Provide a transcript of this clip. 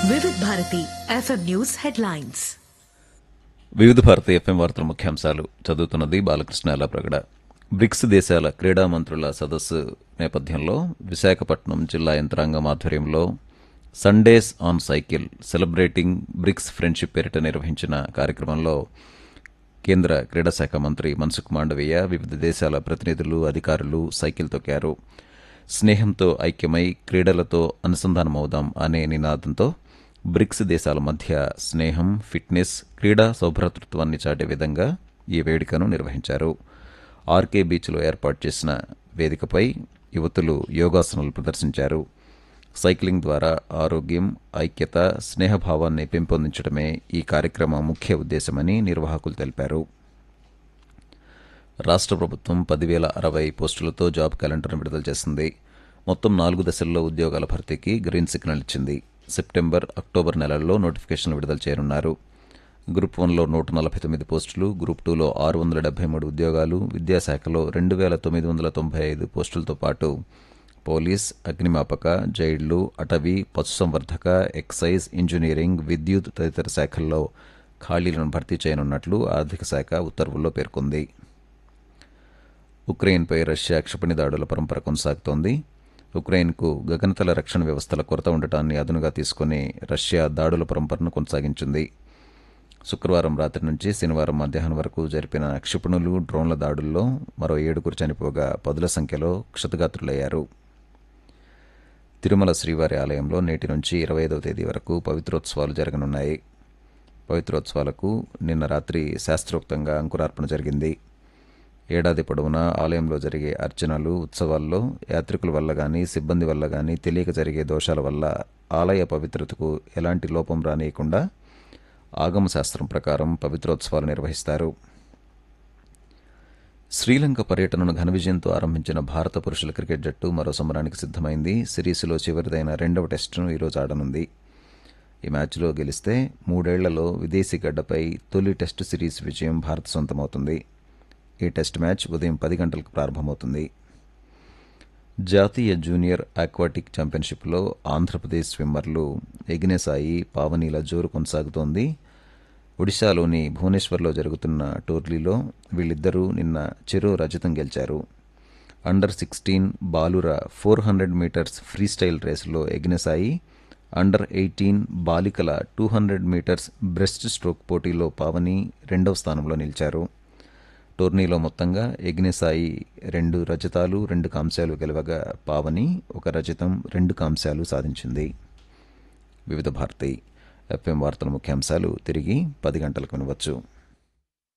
వివిధ Bharati FM news headlines వివిధ భారత ఎఫ్ఎం వార్తల ముఖ్యాంశాలు చదువుతున్నది బాలకృష్ణ ప్రగడ బ్రిక్స్ దేశాల క్రీడా మంత్రుల సదస్సు నేపథ్యంలో విశాఖపట్నం జిల్లా యంత్రాంగం ఆధ్వర్యంలో Sundays on cycle celebrating BRICS friendship పేరిట నిర్వహించిన కార్యక్రమంలో కేంద్ర క్రీడా శాఖ మంత్రి మన్సుఖ్ మాండవీయ వివిధ దేశాల ప్రతినిధులు అధికారులు సైకిల్ తొక్కారు స్నేహంతో ఐక్యమై క్రీడలతో అనుసంధానమవుదాం అనే నినాదంతో బ్రిక్స్ దేశాల మధ్య స్నేహం ఫిట్నెస్ క్రీడా సౌభ్రాతృత్వాన్ని చాటే విధంగా ఈ వేడుకను నిర్వహించారు ఆర్కే బీచ్లో ఏర్పాటు చేసిన వేదికపై యువతులు యోగాసనాలు ప్రదర్శించారు సైక్లింగ్ ద్వారా ఆరోగ్యం ఐక్యత స్నేహభావాన్ని పెంపొందించడమే ఈ కార్యక్రమం ముఖ్య ఉద్దేశమని నిర్వాహకులు తెలిపారు రాష్ట్ర ప్రభుత్వం పదివేల అరవై పోస్టులతో జాబ్ క్యాలెండర్ను విడుదల చేసింది మొత్తం నాలుగు దశల్లో ఉద్యోగాల భర్తీకి గ్రీన్ సిగ్నల్ ఇచ్చింది సెప్టెంబర్ అక్టోబర్ నెలల్లో నోటిఫికేషన్లు విడుదల చేయనున్నారు గ్రూప్ వన్లో నూట నలభై తొమ్మిది పోస్టులు గ్రూప్ టూలో ఆరు వందల డెబ్బై మూడు ఉద్యోగాలు విద్యాశాఖలో రెండు వేల తొమ్మిది వందల తొంభై ఐదు పోస్టులతో పాటు పోలీస్ అగ్నిమాపక జైళ్లు అటవీ పశుసంవర్ధక ఎక్సైజ్ ఇంజనీరింగ్ విద్యుత్ తదితర శాఖల్లో ఖాళీలను భర్తీ చేయనున్నట్లు ఆర్థిక శాఖ ఉత్తర్వుల్లో పేర్కొంది ఉక్రెయిన్పై రష్యా క్షిపణి దాడుల పరంపర కొనసాగుతోంది ఉక్రెయిన్కు గగనతల రక్షణ వ్యవస్థల కొరత ఉండటాన్ని అదునుగా తీసుకుని రష్యా దాడుల పరంపరను కొనసాగించింది శుక్రవారం రాత్రి నుంచి శనివారం మధ్యాహ్నం వరకు జరిపిన క్షిపణులు డ్రోన్ల దాడుల్లో మరో ఏడుగురు చనిపోగా పదుల సంఖ్యలో క్షతగాత్రులయ్యారు తిరుమల శ్రీవారి ఆలయంలో నేటి నుంచి ఇరవై ఐదవ తేదీ వరకు పవిత్రోత్సవాలు జరగనున్నాయి పవిత్రోత్సవాలకు నిన్న రాత్రి శాస్త్రోక్తంగా అంకురార్పణ జరిగింది ఏడాది పొడవునా ఆలయంలో జరిగే అర్చనలు ఉత్సవాల్లో యాత్రికుల వల్ల గాని సిబ్బంది వల్ల గాని తెలియక జరిగే దోషాల వల్ల ఆలయ పవిత్రతకు ఎలాంటి లోపం రానియకుండా ఆగమ శాస్త్రం ప్రకారం పవిత్రోత్సవాలు నిర్వహిస్తారు శ్రీలంక పర్యటనను ఘన విజయంతో ఆరంభించిన భారత పురుషుల క్రికెట్ జట్టు మరో సమరానికి సిద్ధమైంది సిరీస్లో చివరిదైన రెండవ టెస్టును ఈరోజు ఆడనుంది ఈ మ్యాచ్లో గెలిస్తే మూడేళ్లలో విదేశీ గడ్డపై తొలి టెస్టు సిరీస్ విజయం భారత్ సొంతమవుతుంది ఈ టెస్ట్ మ్యాచ్ ఉదయం పది గంటలకు ప్రారంభమవుతుంది జాతీయ జూనియర్ ఆక్వాటిక్ ఛాంపియన్షిప్లో ఆంధ్రప్రదేశ్ స్విమ్మర్లు ఎగినేసాయి పావనీల జోరు కొనసాగుతోంది ఒడిశాలోని భువనేశ్వర్లో జరుగుతున్న టోర్లీలో వీళ్ళిద్దరూ నిన్న చెరో రజతం గెలిచారు అండర్ సిక్స్టీన్ బాలుర four hundred metres freestyle రేసులో ఎగినసాయి అండర్ ఎయిటీన్ బాలికల two hundred metres breaststroke పోటీలో పావని రెండవ స్థానంలో నిలిచారు టోర్నీలో మొత్తంగా ఎగ్నెసాయి రెండు రజతాలు రెండు కాంస్యాలు గెలవగా పావని ఒక రజతం రెండు కాంస్యాలు సాధించింది వివిధ భారతి ఎఫ్ఎం వార్తల ముఖ్యాంశాలు తిరిగి పది గంటలకు వినవచ్చు